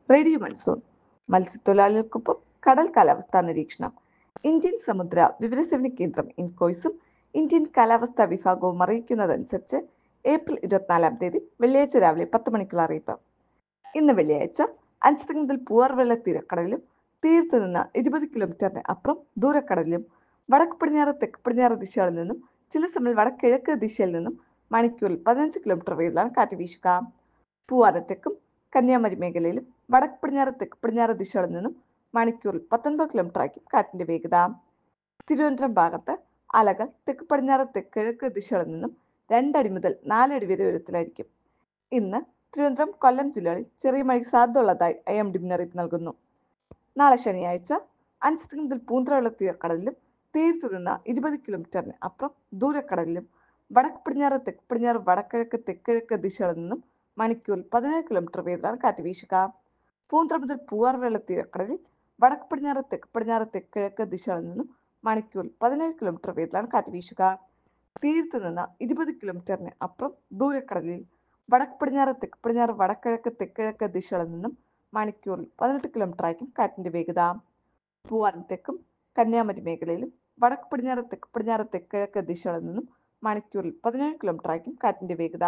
radio monsoon മത്സ്യത്തൊഴിലാളികൾക്കൊപ്പം കടൽ കാലാവസ്ഥാ നിരീക്ഷണം ഇന്ത്യൻ സമുദ്ര വിവരസേവന കേന്ദ്രം ഇൻകോയ്സും ഇന്ത്യൻ കാലാവസ്ഥാ വിഭാഗവും അറിയിക്കുന്നതനുസരിച്ച് ഏപ്രിൽ ഇരുപത്തിനാലാം തീയതി വെള്ളിയാഴ്ച രാവിലെ പത്ത് മണിക്കുള്ള അറിയിപ്പ് ഇന്ന് വെള്ളിയാഴ്ച അഞ്ച് മുതൽ പൂവാർവെള്ള തീരക്കടലിലും തീരത്ത് നിന്ന് ഇരുപത് കിലോമീറ്ററിന് അപ്പുറം ദൂരക്കടലിലും വടക്ക് പടിഞ്ഞാറ് തെക്ക് പടിഞ്ഞാറ് ദിശകളിൽ നിന്നും ചില സമയം വടക്കിഴക്ക് ദിശയിൽ നിന്നും മണിക്കൂറിൽ പതിനഞ്ച് കിലോമീറ്റർ വേഗത്തിലാണ് കാറ്റ് വീശുക പൂവാരത്തേക്കും കന്യാകുമാരി മേഖലയിലും വടക്ക് പടിഞ്ഞാറ് തെക്ക് പടിഞ്ഞാറ് ദിശകളിൽ നിന്നും മണിക്കൂറിൽ പത്തൊൻപത് കിലോമീറ്റർ ആയിരിക്കും കാറ്റിന്റെ വേഗത തിരുവനന്തപുരം ഭാഗത്ത് അലകൾ തെക്ക് പടിഞ്ഞാറ് തെക്കിഴക്ക് ദിശകളിൽ നിന്നും രണ്ടടി മുതൽ നാലടി വരെ ഉയരത്തിലായിരിക്കും ഇന്ന് തിരുവനന്തപുരം കൊല്ലം ജില്ലകളിൽ ചെറിയ മഴയ്ക്ക് സാധ്യതയുള്ളതായി ഐ എം ഡി മുന്നറിയിപ്പ് നൽകുന്നു നാളെ ശനിയാഴ്ച അഞ്ച് മുതൽ പൂന്തറവെള്ള തീരക്കടലിലും തീരത്തു നിന്ന് ഇരുപത് കിലോമീറ്ററിന് അപ്പുറം ദൂരക്കടലിലും വടക്ക് പടിഞ്ഞാറ് തെക്ക് പടിഞ്ഞാറ് വടക്കിഴക്ക് തെക്കിഴക്ക് ദിശകളിൽ നിന്നും മണിക്കൂറിൽ പതിനേഴ് കിലോമീറ്റർ വേഗത്തിലാണ് കാറ്റ് വീശുക പൂന്തറ മുതൽ പൂവാർവെള്ള തീരക്കടലിൽ വടക്ക് പടിഞ്ഞാറ് തെക്ക് പടിഞ്ഞാറ് തെക്കിഴക്ക് ദിശകളിൽ നിന്നും മണിക്കൂറിൽ പതിനേഴ് കിലോമീറ്റർ വേഗത്തിലാണ് കാറ്റ് വീശുക തീരത്ത് നിന്ന് ഇരുപത് കിലോമീറ്ററിന് അപ്പുറം ദൂരക്കടലിൽ വടക്ക് പടിഞ്ഞാറ് തെക്ക് പടിഞ്ഞാറ് വടക്കിഴക്ക് തെക്കിഴക്ക് ദിശകളിൽ നിന്നും മണിക്കൂറിൽ പതിനെട്ട് കിലോമീറ്റർ ആയിരിക്കും കാറ്റിന്റെ വേഗത പൂവാറിന് തെക്കും കന്യാകുമാരി മേഖലയിലും വടക്ക് പടിഞ്ഞാറ് തെക്ക് പടിഞ്ഞാറ് തെക്കിഴക്ക് ദിശകളിൽ നിന്നും മണിക്കൂറിൽ പതിനേഴ് കിലോമീറ്റർ ആയിരിക്കും കാറ്റിന്റെ വേഗത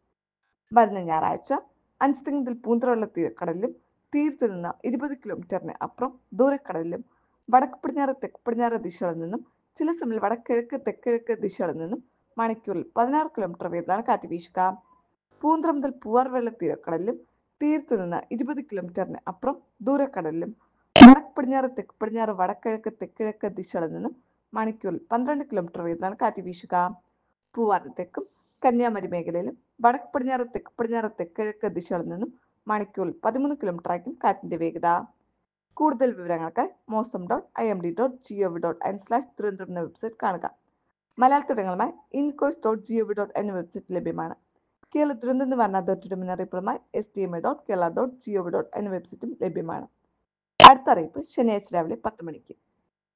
വരുന്ന ഞായറാഴ്ച അഞ്ച് മുതൽ പൂന്തറവെള്ള തീരക്കടലിലും തീരത്ത് നിന്ന് ഇരുപത് കിലോമീറ്ററിന് അപ്പുറം ദൂരക്കടലിലും വടക്ക് പടിഞ്ഞാറ് തെക്ക് പടിഞ്ഞാറ് ദിശകളിൽ നിന്നും ചില സമയം വടക്കിഴക്ക് തെക്കിഴക്ക് ദിശകളിൽ നിന്നും മണിക്കൂറിൽ പതിനാറ് കിലോമീറ്റർ വേഗത്തിലാണ് കാറ്റ് വീശുക പൂന്തറ മുതൽ പൂവാർവെള്ള തീരക്കടലിലും തീരത്ത് നിന്ന് ഇരുപത് കിലോമീറ്ററിന് അപ്പുറം ദൂരക്കടലിലും വടക്ക് പടിഞ്ഞാറ് തെക്ക് പടിഞ്ഞാറ് വടക്കിഴക്ക് തെക്കിഴക്ക് ദിശകളിൽ നിന്നും മണിക്കൂറിൽ പന്ത്രണ്ട് കിലോമീറ്റർ വേഗത്തിലാണ് കാറ്റ് വീശുക പൂവാറിന് തെക്കും കന്യാകുമാരി മേഖലയിലും വടക്ക് പടിഞ്ഞാറ് തെക്ക് പടിഞ്ഞാറ് തെക്കിഴക്ക് ദിശകളിൽ നിന്നും മണിക്കൂറിൽ പതിമൂന്ന് കിലോമീറ്റർ ആയിരിക്കും കാറ്റിന്റെ വേഗത കൂടുതൽ വിവരങ്ങൾക്ക് mausam dot I M D dot G O V dot in slash Thiruvananthapuram എന്ന വെബ്സൈറ്റ് കാണുക മലയാളത്തിടങ്ങളുമായി INCOIS dot G O V dot എന്ന വെബ്സൈറ്റ് ലഭ്യമാണ് കേരള ദുരന്ത നിവാരണ അതോറിറ്റിയുടെ മുന്നറിയിപ്പുമായി S T M A dot Kerala dot G O V dot എന്ന വെബ്സൈറ്റും ലഭ്യമാണ് അടുത്ത അറിയിപ്പ് ശനിയാഴ്ച രാവിലെ പത്ത് മണിക്ക്